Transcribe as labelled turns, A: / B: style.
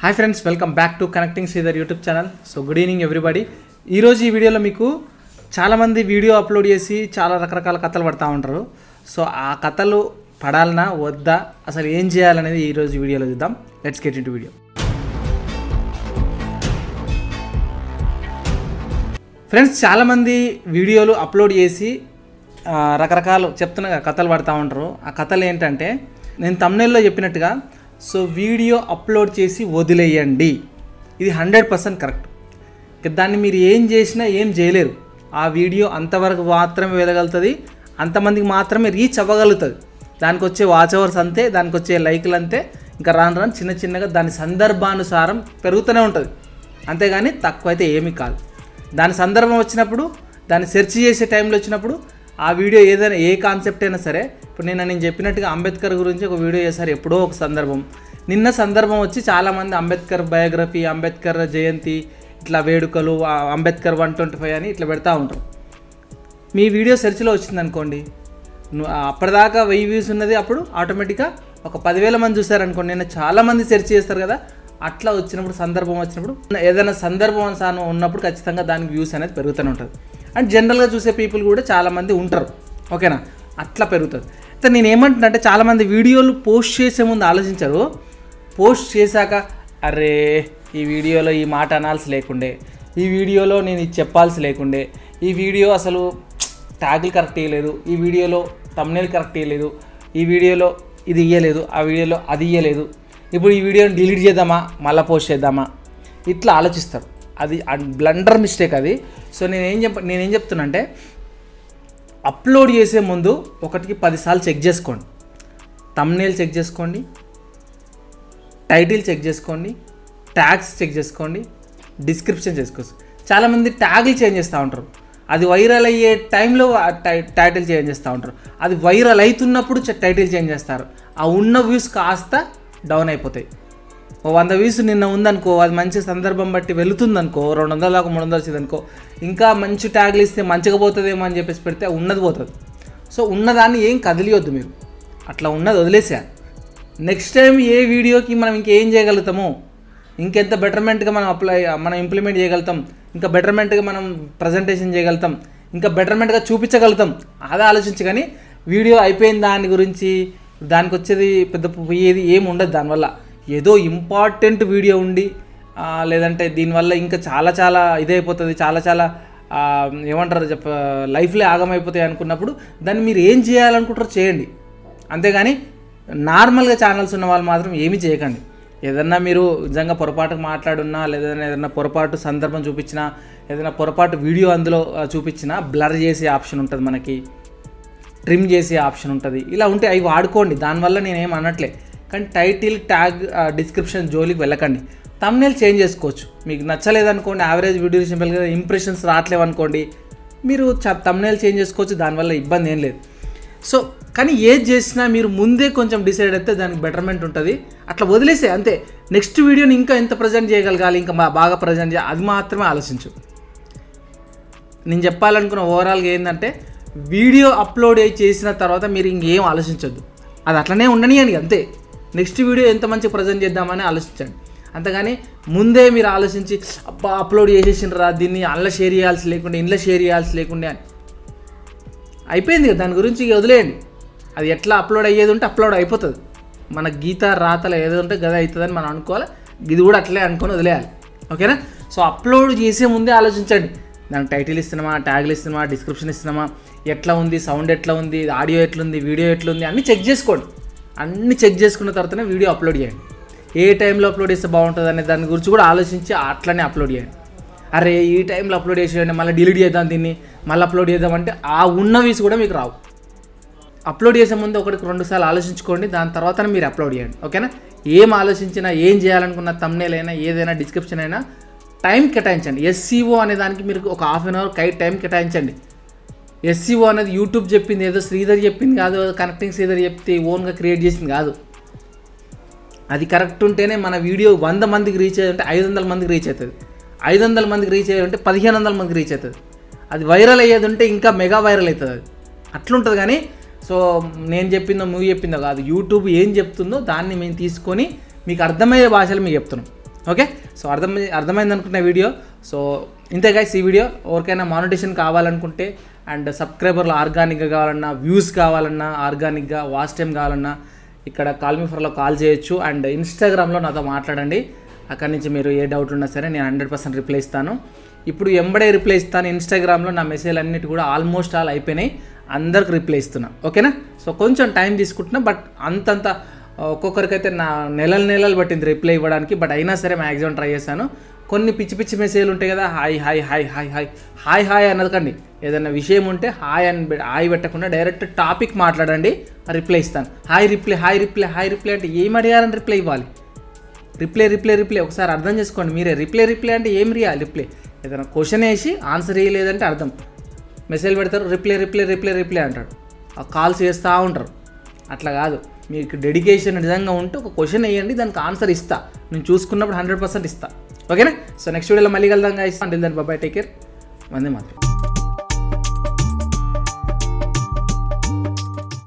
A: hi friends welcome back to connecting Sridhar YouTube channel so good evening everybody ఈరోజు ఈ వీడియోలో మీకు చాలామంది వీడియో అప్లోడ్ చేసి చాలా రకరకాల కథలు పడతా ఉంటారు సో ఆ కథలు పడాలనా వద్దా అసలు ఏం చేయాలనేది ఈరోజు వీడియోలో చూద్దాం let's get in video friends చాలామంది వీడియోలు అప్లోడ్ చేసి ఆ, రకరకాలు చెప్తున్న కథలు పడతా ఉంటారు ఆ కథలు ఏంటంటే నేను తమ్నేల్లో చెప్పినట్టుగా సో వీడియో అప్లోడ్ చేసి వదిలేయండి ఇది హండ్రెడ్ పర్సెంట్ కరెక్ట్ ఇక దాన్ని మీరు ఏం చేసినా ఏం చేయలేరు ఆ వీడియో అంతవరకు మాత్రమే వెళ్ళగలుగుతుంది అంతమందికి మాత్రమే రీచ్ అవ్వగలుగుతుంది దానికి వచ్చే వాచ్ అవర్స్ అంతే దానికి వచ్చే లైకులు అంతే ఇంకా రాను రాను చిన్న చిన్నగా దాని సందర్భానుసారం పెరుగుతూనే ఉంటుంది అంతేగాని తక్కువ అయితే ఏమీ కాదు దాని సందర్భం వచ్చినప్పుడు దాన్ని సెర్చ్ చేసే టైంలో వచ్చినప్పుడు ఆ వీడియో ఏదైనా ఏ కాన్సెప్ట్ అయినా సరే ఇప్పుడు నిన్న నేను చెప్పినట్టుగా అంబేద్కర్ గురించి ఒక వీడియో చేశారు ఎప్పుడో ఒక సందర్భం నిన్న సందర్భం వచ్చి చాలామంది అంబేద్కర్ బయోగ్రఫీ అంబేద్కర్ జయంతి ఇట్లా వేడుకలు ఆ అంబేద్కర్ వన్ ట్వంటీ ఫైవ్ అని ఇట్లా పెడతా ఉంటారు మీ వీడియో సెర్చ్లో వచ్చింది అనుకోండి ను- ఆ అప్పటిదాకా వెయ్యి వ్యూస్ ఉన్నది అప్పుడు ఆటోమేటిక్గా ఒక పదివేల మంది చూసారనుకోండి నేను చాలామంది సెర్చ్ చేస్తారు కదా అట్లా వచ్చినప్పుడు సందర్భం వచ్చినప్పుడు ఏదైనా సందర్భం అనుసారం ఉన్నప్పుడు ఖచ్చితంగా దానికి వ్యూస్ అనేది పెరుగుతూనే ఉంటుంది అండ్ జనరల్గా చూసే పీపుల్ కూడా చాలామంది ఉంటారు ఓకేనా అట్లా పెరుగుతుంది అయితే నేను ఏమంటున్నా అంటే చాలామంది వీడియోలు పోస్ట్ చేసే ముందు ఆలోచించారు పోస్ట్ చేశాక అరే ఈ వీడియోలో ఈ మాట అనాల్సి లేకుండే ఈ వీడియోలో నేను ఇది చెప్పాల్సి లేకుండే ఈ వీడియో అసలు ట్యాగులు కరెక్ట్ ఇవ్వలేదు ఈ వీడియోలో తమ్నేల్ కరెక్ట్ ఇవ్వలేదు ఈ వీడియోలో ఇది ఇవ్వలేదు ఆ వీడియోలో అది ఇవ్వలేదు ఇప్పుడు ఈ వీడియోని డిలీట్ చేద్దామా మళ్ళీ పోస్ట్ చేద్దామా ఇట్లా ఆలోచిస్తారు అది బ్లండర్ మిస్టేక్ అది సో నేనేం చెప్ప నేనేం చెప్తున్నా అంటే అప్లోడ్ చేసే ముందు ఒకటికి పదిసార్లు చెక్ చేసుకోండి తమ్నేల్ చెక్ చేసుకోండి టైటిల్ చెక్ చేసుకోండి ట్యాగ్స్ చెక్ చేసుకోండి డిస్క్రిప్షన్ చేసుకోవచ్చు చాలామంది ట్యాగ్లు చేంజ్ చేస్తూ ఉంటారు అది వైరల్ అయ్యే టైంలో ఆ టై- టైటిల్ చేంజ్ చేస్తూ ఉంటారు అది వైరల్ అవుతున్నప్పుడు చ- టైటిల్ చేంజ్ చేస్తారు ఆ ఉన్న వ్యూస్ కాస్త డౌన్ అయిపోతాయి ఓ వంద వ్యూస్ నిన్న ఉందనుకో అది మంచి సందర్భం బట్టి వెళుతుందనుకో రెండు వందల దాకా మూడు వందలు వచ్చింది అనుకో ఇంకా మంచి ట్యాగ్లు ఇస్తే మంచిగా పోతుందేమో అని చెప్పేసి పెడితే ఉన్నది పోతుంది సో ఉన్నదాన్ని ఏం కదిలియొద్దు మీరు అట్లా ఉన్నది వదిలేసేయాలి నెక్స్ట్ టైం ఏ వీడియోకి మనం ఇంకేం చేయగలుగుతామో ఇంకెంత బెటర్మెంట్గా మనం అప్లై మనం ఇంప్లిమెంట్ చేయగలుగుతాం ఇంకా బెటర్మెంట్గా మనం ప్రజెంటేషన్ చేయగలుగుతాం ఇంకా బెటర్మెంట్గా చూపించగలుగుతాం అదే ఆలోచించి కానీ వీడియో అయిపోయిన దాని గురించి దానికి వచ్చేది పెద్ద పోయేది ఏమి ఉండదు దానివల్ల ఏదో ఇంపార్టెంట్ వీడియో ఉండి ఆ, లేదంటే దీనివల్ల ఇంకా చాలా చాలా ఇదైపోతుంది చాలా చాలా ఆ, ఏమంటారు చెప్ప లైఫ్లే ఆగమైపోతాయి అనుకున్నప్పుడు దాన్ని మీరు ఏం చేయాలనుకుంటారో చేయండి అంతేగాని నార్మల్గా ఛానల్స్ ఉన్న వాళ్ళు మాత్రం ఏమీ చేయకండి ఏదన్నా మీరు నిజంగా పొరపాటుకు మాట్లాడున్నా లేదా ఏదైనా పొరపాటు సందర్భం చూపించినా ఏదైనా పొరపాటు వీడియో అందులో ఆ, చూపించినా బ్లర్ చేసే ఆప్షన్ ఉంటుంది మనకి ట్రిమ్ చేసే ఆప్షన్ ఉంటుంది ఇలా ఉంటే అవి వాడుకోండి దానివల్ల నేనేం అనట్లే కానీ టైటిల్ ట్యాగ్ డిస్క్రిప్షన్ జోలికి వెళ్ళకండి తమ్నేల్ చేంజ్ చేసుకోవచ్చు మీకు నచ్చలేదనుకోండి యావరేజ్ వీడియో సింపుల్గా ఇంప్రెషన్స్ రావట్లేవు అనుకోండి మీరు తమ్నేల్ చేంజ్ చేసుకోవచ్చు దానివల్ల ఇబ్బంది ఏం లేదు సో కానీ ఏది చేసినా మీరు ముందే కొంచెం డిసైడ్ అయితే దానికి బెటర్మెంట్ ఉంటుంది అట్లా వదిలేసే అంతే నెక్స్ట్ వీడియోని ఇంకా ఎంత ప్రజెంట్ చేయగలగాలి ఇంకా బా- బాగా ప్రజెంట్ చేయాలి అది మాత్రమే ఆలోచించు నేను చెప్పాలనుకున్న ఓవరాల్గా ఏంటంటే వీడియో అప్లోడ్ అయ్యి చేసిన తర్వాత మీరు ఇంకేం ఆలోచించొద్దు అది అట్లనే ఉండనియండి అంతే నెక్స్ట్ వీడియో ఎంత మంచి ప్రజెంట్ చేద్దామని ఆలోచించండి అంతేగాని ముందే మీరు ఆలోచించి అబ్బా అప్లోడ్ చేసేసినరా దీన్ని అందులో షేర్ చేయాల్సి లేకుండా ఇంట్లో షేర్ చేయాల్సి లేకుండా అని అయిపోయింది కదా దాని గురించి ఇక వదిలేయండి అది ఎట్లా అప్లోడ్ అయ్యేది ఉంటే అప్లోడ్ అయిపోతుంది మన గీత రాతలు ఏదో ఉంటే గద అవుతుందని మనం అనుకోవాలి ఇది కూడా అట్లే అనుకొని వదిలేయాలి ఓకేనా సో అప్లోడ్ చేసే ముందే ఆలోచించండి దానికి టైటిల్ ఇస్తున్నామా ట్యాగ్లు ఇస్తున్నామా డిస్క్రిప్షన్ ఇస్తున్నామా ఎట్లా ఉంది సౌండ్ ఎట్లా ఉంది ఆడియో ఎట్లుంది వీడియో ఎట్లుంది అన్నీ చెక్ చేసుకోండి అన్నీ చెక్ చేసుకున్న తర్వాతనే వీడియో అప్లోడ్ చేయండి ఏ టైంలో అప్లోడ్ చేస్తే బాగుంటుంది అనే దాని గురించి కూడా ఆలోచించి అట్లనే అప్లోడ్ చేయండి అరే ఈ టైంలో అప్లోడ్ చేసేయండి మళ్ళీ డిలీట్ చేద్దాం దీన్ని మళ్ళీ అప్లోడ్ చేద్దాం అంటే ఆ ఉన్న వ్యూస్ కూడా మీకు రావు అప్లోడ్ చేసే ముందు ఒకటికి రెండు సార్లు ఆలోచించుకోండి దాని తర్వాత మీరు అప్లోడ్ చేయండి ఓకేనా ఏం ఆలోచించినా ఏం చేయాలనుకున్న తమ్నేల్ అయినా ఏదైనా డిస్క్రిప్షన్ అయినా టైం కేటాయించండి ఎస్సీఓ అనే దానికి మీరు ఒక హాఫ్ అన్ అవర్ కై టైం కేటాయించండి ఎస్సీఓ అనేది యూట్యూబ్ చెప్పింది ఏదో శ్రీధర్ చెప్పింది కాదు కనెక్టింగ్ శ్రీధర్ చెప్తే ఓన్గా క్రియేట్ చేసింది కాదు అది కరెక్ట్ ఉంటేనే మన వీడియో వంద మందికి రీచ్ అయ్యంటే ఐదు వందల మందికి రీచ్ అవుతుంది ఐదు వందల మందికి రీచ్ అయ్యంటే పదిహేను వందల మందికి రీచ్ అవుతుంది అది వైరల్ అయ్యేది ఉంటే ఇంకా మెగా వైరల్ అవుతుంది అది అట్లుంటుంది కానీ సో నేను చెప్పిందో నువ్వు చెప్పిందో కాదు యూట్యూబ్ ఏం చెప్తుందో దాన్ని మేము తీసుకొని మీకు అర్థమయ్యే భాషలో మీకు చెప్తున్నాం ఓకే సో అర్థం అర్థమైంది అనుకున్న వీడియో సో ఇంతే గైస్ ఈ వీడియో ఎవరికైనా మానిటేషన్ కావాలనుకుంటే అండ్ సబ్స్క్రైబర్లు ఆర్గానిక్గా కావాలన్నా వ్యూస్ కావాలన్నా ఆర్గానిక్గా వాచ్ టైం కావాలన్నా ఇక్కడ కాల్మీఫర్లో కాల్ చేయొచ్చు అండ్ ఇన్స్టాగ్రామ్లో నాతో మాట్లాడండి అక్కడి నుంచి మీరు ఏ డౌట్ ఉన్నా సరే నేను హండ్రెడ్ పర్సెంట్ రిప్లై ఇస్తాను ఇప్పుడు ఎంబడే రిప్లై ఇస్తాను ఇన్స్టాగ్రామ్లో నా మెసేజ్ అన్నిటి కూడా ఆల్మోస్ట్ ఆల్ అయిపోయినాయి అందరికి రిప్లై ఇస్తున్నా ఓకేనా సో కొంచెం టైం తీసుకుంటున్నా బట్ అంతంత ఒక్కొక్కరికైతే నా నెలలు నెలలు పట్టింది రిప్లై ఇవ్వడానికి బట్ అయినా సరే మ్యాక్సిమం ట్రై చేశాను కొన్ని పిచ్చి పిచ్చి మెసేజ్లు ఉంటాయి కదా hi hi hi hi hi hi hi అనకండి ఏదైనా విషయం ఉంటే హాయ్ అని పె- హాయ్ పెట్టకుండా డైరెక్ట్ టాపిక్ మాట్లాడండి రిప్లై ఇస్తాను hi reply hi reply hi reply అంటే ఏం అడిగారని రిప్లై ఇవ్వాలి రిప్లై రిప్లై రిప్లై ఒకసారి అర్థం చేసుకోండి మీరే రిప్లై రిప్లై అంటే ఏం రియాలి రిప్లై ఏదైనా క్వశ్చన్ వేసి ఆన్సర్ వేయలేదంటే అర్థం మెసేజ్ పెడతారు రిప్లై రిప్లై రిప్లై రిప్లై అంటాడు ఆ కాల్స్ చేస్తూ ఉంటారు అట్లా కాదు మీకు డెడికేషన్ నిజంగా ఉంటే ఒక క్వశ్చన్ వేయండి దానికి ఆన్సర్ ఇస్తా నేను చూసుకున్నప్పుడు హండ్రెడ్ పర్సెంట్ ఇస్తా ఓకేనా సో నెక్స్ట్ వీడియోలో మళ్ళీ కలుద్దాం ఇస్తాను దాని బాబాయ్ టేక్ కేర్ వందే మాత్రం